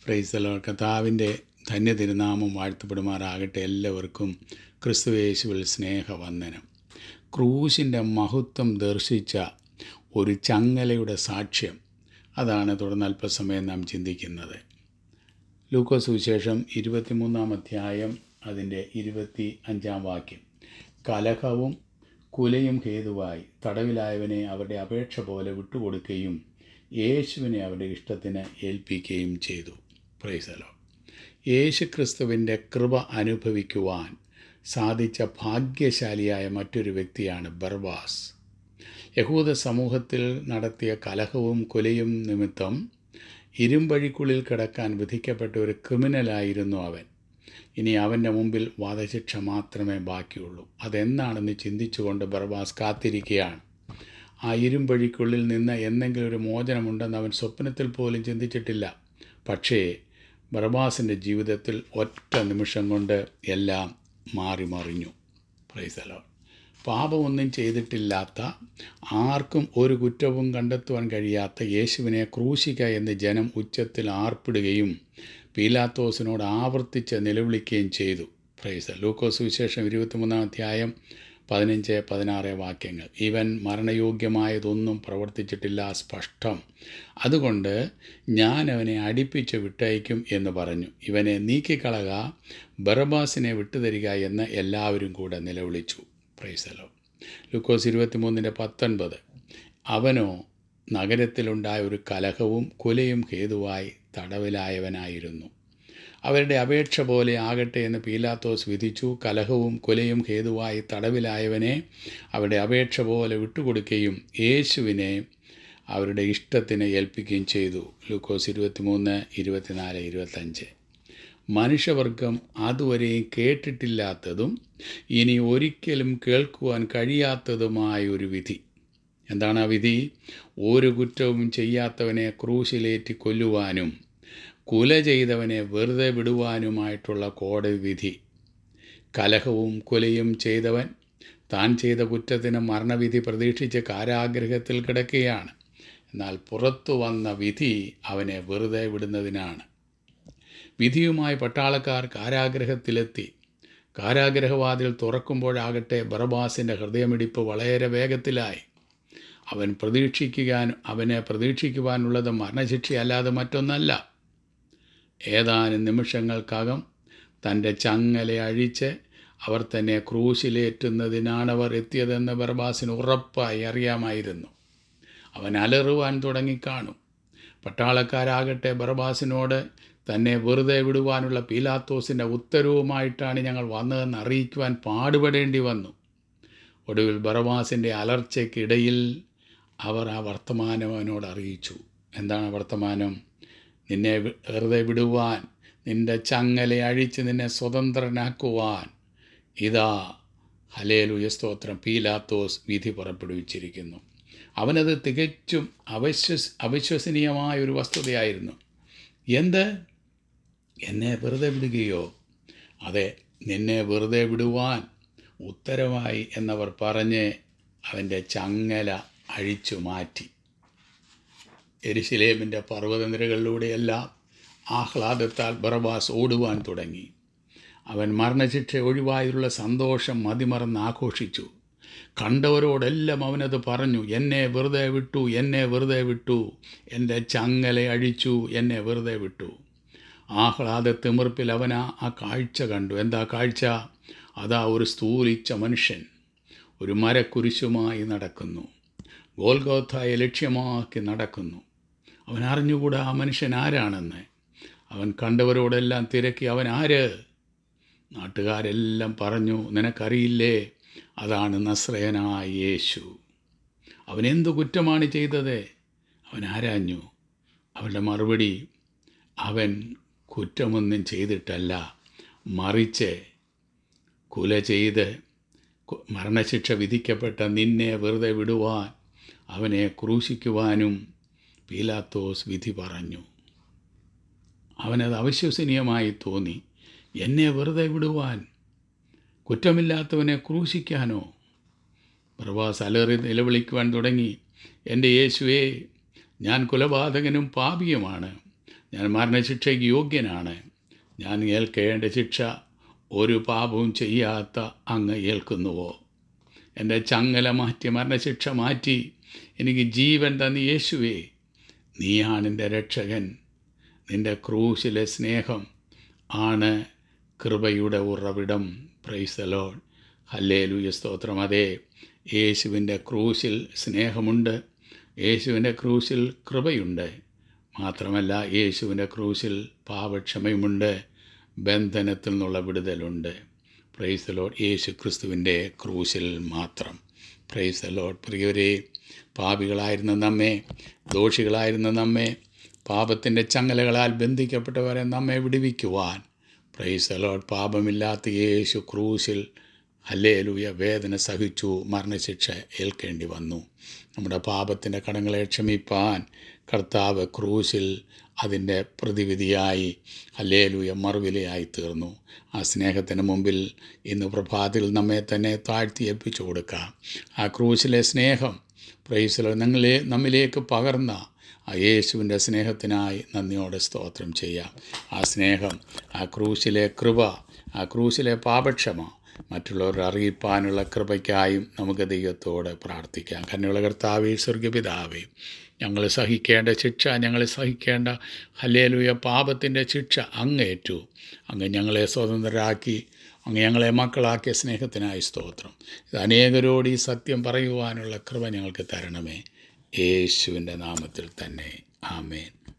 പ്രൈസലോ കർത്താവിൻ്റെ ധന്യ തിരുനാമം വാഴ്ത്തപ്പെടുമാറാകട്ടെ എല്ലാവർക്കും ക്രിസ്തുവേശുവിൽ സ്നേഹവന്ദനം ക്രൂശിൻ്റെ മഹത്വം ദർശിച്ച ഒരു ചങ്ങലയുടെ സാക്ഷ്യം അതാണ് തുടർന്ന് അല്പസമയം നാം ചിന്തിക്കുന്നത് ലൂക്കോസ് സുവിശേഷം ഇരുപത്തിമൂന്നാം അധ്യായം അതിൻ്റെ ഇരുപത്തി അഞ്ചാം വാക്യം കലഹവും കുലയും ഹേതുവായി തടവിലായവനെ അവരുടെ അപേക്ഷ പോലെ വിട്ടുകൊടുക്കുകയും യേശുവിനെ അവരുടെ ഇഷ്ടത്തിന് ഏൽപ്പിക്കുകയും ചെയ്തു പ്രൈസലോ യേശു ക്രിസ്തുവിൻ്റെ കൃപ അനുഭവിക്കുവാൻ സാധിച്ച ഭാഗ്യശാലിയായ മറ്റൊരു വ്യക്തിയാണ് ബർവാസ് യഹൂദ സമൂഹത്തിൽ നടത്തിയ കലഹവും കൊലയും നിമിത്തം ഇരുമ്പഴിക്കുള്ളിൽ കിടക്കാൻ വിധിക്കപ്പെട്ട ഒരു ക്രിമിനലായിരുന്നു അവൻ ഇനി അവൻ്റെ മുമ്പിൽ വധശിക്ഷ മാത്രമേ ബാക്കിയുള്ളൂ അതെന്നാണെന്ന് ചിന്തിച്ചുകൊണ്ട് ബർബാസ് കാത്തിരിക്കുകയാണ് ആ ഇരുമ്പഴിക്കുള്ളിൽ നിന്ന് എന്തെങ്കിലും ഒരു മോചനമുണ്ടെന്ന് അവൻ സ്വപ്നത്തിൽ പോലും ചിന്തിച്ചിട്ടില്ല പക്ഷേ ബർബാസിൻ്റെ ജീവിതത്തിൽ ഒറ്റ നിമിഷം കൊണ്ട് എല്ലാം മാറി മറിഞ്ഞു പ്രൈസലോ പാപമൊന്നും ചെയ്തിട്ടില്ലാത്ത ആർക്കും ഒരു കുറ്റവും കണ്ടെത്തുവാൻ കഴിയാത്ത യേശുവിനെ ക്രൂശിക്ക എന്ന് ജനം ഉച്ചത്തിൽ ആർപ്പിടുകയും പീലാത്തോസിനോട് ആവർത്തിച്ച് നിലവിളിക്കുകയും ചെയ്തു പ്രൈസ് ലൂക്കോസ് വിശേഷം ഇരുപത്തിമൂന്നാം അധ്യായം പതിനഞ്ച് പതിനാറ് വാക്യങ്ങൾ ഇവൻ മരണയോഗ്യമായതൊന്നും പ്രവർത്തിച്ചിട്ടില്ല സ്പഷ്ടം അതുകൊണ്ട് ഞാൻ അവനെ അടിപ്പിച്ച് വിട്ടയക്കും എന്ന് പറഞ്ഞു ഇവനെ നീക്കിക്കളക ബറബാസിനെ വിട്ടുതരിക എന്ന് എല്ലാവരും കൂടെ നിലവിളിച്ചു പ്രൈസലോ ലൂക്കോസ് ഇരുപത്തിമൂന്നിൻ്റെ പത്തൊൻപത് അവനോ നഗരത്തിലുണ്ടായ ഒരു കലഹവും കൊലയും ഹേതുവായി തടവിലായവനായിരുന്നു അവരുടെ അപേക്ഷ പോലെ ആകട്ടെ എന്ന് പീലാത്തോസ് വിധിച്ചു കലഹവും കൊലയും ഹേതുവായി തടവിലായവനെ അവരുടെ അപേക്ഷ പോലെ വിട്ടുകൊടുക്കുകയും യേശുവിനെ അവരുടെ ഇഷ്ടത്തിന് ഏൽപ്പിക്കുകയും ചെയ്തു ലൂക്കോസ് ഇരുപത്തിമൂന്ന് ഇരുപത്തിനാല് ഇരുപത്തഞ്ച് മനുഷ്യവർഗം അതുവരെയും കേട്ടിട്ടില്ലാത്തതും ഇനി ഒരിക്കലും കേൾക്കുവാൻ കഴിയാത്തതുമായ ഒരു വിധി എന്താണ് ആ വിധി ഒരു കുറ്റവും ചെയ്യാത്തവനെ ക്രൂശിലേറ്റി കൊല്ലുവാനും കുല ചെയ്തവനെ വെറുതെ വിടുവാനുമായിട്ടുള്ള കോടതി വിധി കലഹവും കൊലയും ചെയ്തവൻ താൻ ചെയ്ത കുറ്റത്തിന് മരണവിധി പ്രതീക്ഷിച്ച് കാരാഗ്രഹത്തിൽ കിടക്കുകയാണ് എന്നാൽ പുറത്തു വന്ന വിധി അവനെ വെറുതെ വിടുന്നതിനാണ് വിധിയുമായി പട്ടാളക്കാർ കാരാഗ്രഹത്തിലെത്തി കാരാഗ്രഹവാതിൽ തുറക്കുമ്പോഴാകട്ടെ ബറബാസിൻ്റെ ഹൃദയമിടിപ്പ് വളരെ വേഗത്തിലായി അവൻ പ്രതീക്ഷിക്കാൻ അവനെ പ്രതീക്ഷിക്കുവാനുള്ളത് മരണശിക്ഷയല്ലാതെ മറ്റൊന്നല്ല ഏതാനും നിമിഷങ്ങൾക്കകം തൻ്റെ ചങ്ങല അഴിച്ച് അവർ തന്നെ ക്രൂശിലേറ്റുന്നതിനാണവർ എത്തിയതെന്ന് ബർബാസിന് ഉറപ്പായി അറിയാമായിരുന്നു അവൻ അലറുവാൻ തുടങ്ങിക്കാണും പട്ടാളക്കാരാകട്ടെ ബർബാസിനോട് തന്നെ വെറുതെ വിടുവാനുള്ള പീലാത്തോസിൻ്റെ ഉത്തരവുമായിട്ടാണ് ഞങ്ങൾ വന്നതെന്ന് അറിയിക്കുവാൻ പാടുപെടേണ്ടി വന്നു ഒടുവിൽ ബറബാസിൻ്റെ അലർച്ചയ്ക്കിടയിൽ അവർ ആ വർത്തമാനം അവനോട് അറിയിച്ചു എന്താണ് വർത്തമാനം നിന്നെ വെറുതെ വിടുവാൻ നിന്റെ ചങ്ങല അഴിച്ച് നിന്നെ സ്വതന്ത്രനാക്കുവാൻ ഇതാ ഹലേലുയ സ്തോത്രം പീലാത്തോസ് വിധി പുറപ്പെടുവിച്ചിരിക്കുന്നു അവനത് തികച്ചും അവിശ്വസ് അവിശ്വസനീയമായ ഒരു വസ്തുതയായിരുന്നു എന്ത് എന്നെ വെറുതെ വിടുകയോ അതെ നിന്നെ വെറുതെ വിടുവാൻ ഉത്തരവായി എന്നവർ പറഞ്ഞ് അവൻ്റെ ചങ്ങല അഴിച്ചു മാറ്റി എരിശിലേമിൻ്റെ പർവ്വതനിരകളിലൂടെയെല്ലാം ആഹ്ലാദത്താൽ ബറബാസ് ഓടുവാൻ തുടങ്ങി അവൻ മരണശിക്ഷ ഒഴിവായുള്ള സന്തോഷം മതിമറന്ന് ആഘോഷിച്ചു കണ്ടവരോടെല്ലാം അവനത് പറഞ്ഞു എന്നെ വെറുതെ വിട്ടു എന്നെ വെറുതെ വിട്ടു എൻ്റെ ചങ്ങല അഴിച്ചു എന്നെ വെറുതെ വിട്ടു ആഹ്ലാദ തിമിർപ്പിൽ അവൻ ആ കാഴ്ച കണ്ടു എന്താ കാഴ്ച അതാ ഒരു സ്ഥൂലിച്ച മനുഷ്യൻ ഒരു മരക്കുരിശുമായി നടക്കുന്നു ഗോൽഗോത്തായ ലക്ഷ്യമാക്കി നടക്കുന്നു അവൻ അറിഞ്ഞുകൂടാ ആ മനുഷ്യൻ ആരാണെന്ന് അവൻ കണ്ടവരോടെല്ലാം തിരക്കി അവൻ ആര് നാട്ടുകാരെല്ലാം പറഞ്ഞു നിനക്കറിയില്ലേ അതാണ് നസ്രയനായ യേശു അവൻ എന്തു കുറ്റമാണ് ചെയ്തത് അവൻ ആരാഞ്ഞു അവൻ്റെ മറുപടി അവൻ കുറ്റമൊന്നും ചെയ്തിട്ടല്ല മറിച്ച് കുല ചെയ്ത് മരണശിക്ഷ വിധിക്കപ്പെട്ട നിന്നെ വെറുതെ വിടുവാൻ അവനെ ക്രൂശിക്കുവാനും പീലാത്തോസ് വിധി പറഞ്ഞു അവനത് അവിശ്വസനീയമായി തോന്നി എന്നെ വെറുതെ വിടുവാൻ കുറ്റമില്ലാത്തവനെ ക്രൂശിക്കാനോ പ്രവാസ് അലറി നിലവിളിക്കുവാൻ തുടങ്ങി എൻ്റെ യേശുവേ ഞാൻ കുലപാതകനും പാപിയുമാണ് ഞാൻ മരണശിക്ഷയ്ക്ക് യോഗ്യനാണ് ഞാൻ ഏൽക്കേണ്ട ശിക്ഷ ഒരു പാപവും ചെയ്യാത്ത അങ്ങ് ഏൽക്കുന്നുവോ എൻ്റെ ചങ്ങല മാറ്റി മരണശിക്ഷ മാറ്റി എനിക്ക് ജീവൻ തന്ന യേശുവേ നീയാണ് എൻ്റെ രക്ഷകൻ നിൻ്റെ ക്രൂശിലെ സ്നേഹം ആണ് കൃപയുടെ ഉറവിടം പ്രൈസലോൺ ഹല്ലേലൂയ സ്തോത്രം അതെ യേശുവിൻ്റെ ക്രൂശിൽ സ്നേഹമുണ്ട് യേശുവിൻ്റെ ക്രൂശിൽ കൃപയുണ്ട് മാത്രമല്ല യേശുവിൻ്റെ ക്രൂശിൽ പാപക്ഷമയുമുണ്ട് ബന്ധനത്തിൽ നിന്നുള്ള വിടുതലുണ്ട് പ്രൈസ് ലോഡ് യേശു ക്രിസ്തുവിൻ്റെ ക്രൂശിൽ മാത്രം പ്രൈസ് ലോഡ് പ്രിയവരെ പാപികളായിരുന്ന നമ്മെ ദോഷികളായിരുന്ന നമ്മെ പാപത്തിൻ്റെ ചങ്ങലകളാൽ ബന്ധിക്കപ്പെട്ടവരെ നമ്മെ വിടുവിക്കുവാൻ പ്രൈസ് ലോഡ് പാപമില്ലാത്ത യേശു ക്രൂശിൽ ഹല്ലേലൂയ വേദന സഹിച്ചു മരണശിക്ഷ ഏൽക്കേണ്ടി വന്നു നമ്മുടെ പാപത്തിൻ്റെ കടങ്ങളെ ക്ഷമിപ്പാൻ കർത്താവ് ക്രൂശിൽ അതിൻ്റെ പ്രതിവിധിയായി ഹല്ലേലൂയ മറുവിലയായി തീർന്നു ആ സ്നേഹത്തിന് മുമ്പിൽ ഇന്ന് പ്രഭാതത്തിൽ നമ്മെ തന്നെ താഴ്ത്തി ഏൽപ്പിച്ചു കൊടുക്കാം ആ ക്രൂശിലെ സ്നേഹം പ്രൈസിലോ ഞങ്ങളെ നമ്മിലേക്ക് പകർന്ന ആ യേശുവിൻ്റെ സ്നേഹത്തിനായി നന്ദിയോടെ സ്തോത്രം ചെയ്യാം ആ സ്നേഹം ആ ക്രൂശിലെ കൃപ ആ ക്രൂശിലെ പാപക്ഷമ മറ്റുള്ളവരെ അറിയിപ്പാനുള്ള കൃപയ്ക്കായും നമുക്ക് ദൈവത്തോട് പ്രാർത്ഥിക്കാം കന്നുള്ള കർത്താവേ സ്വർഗപിതാവേ ഞങ്ങൾ സഹിക്കേണ്ട ശിക്ഷ ഞങ്ങൾ സഹിക്കേണ്ട ഹല്ലേലൂയ പാപത്തിൻ്റെ ശിക്ഷ അങ്ങേറ്റു അങ്ങ് ഞങ്ങളെ സ്വതന്ത്രരാക്കി അങ്ങ് ഞങ്ങളെ മക്കളാക്കിയ സ്നേഹത്തിനായി സ്തോത്രം ഇത് അനേകരോട് ഈ സത്യം പറയുവാനുള്ള കൃപ ഞങ്ങൾക്ക് തരണമേ യേശുവിൻ്റെ നാമത്തിൽ തന്നെ ആമേൻ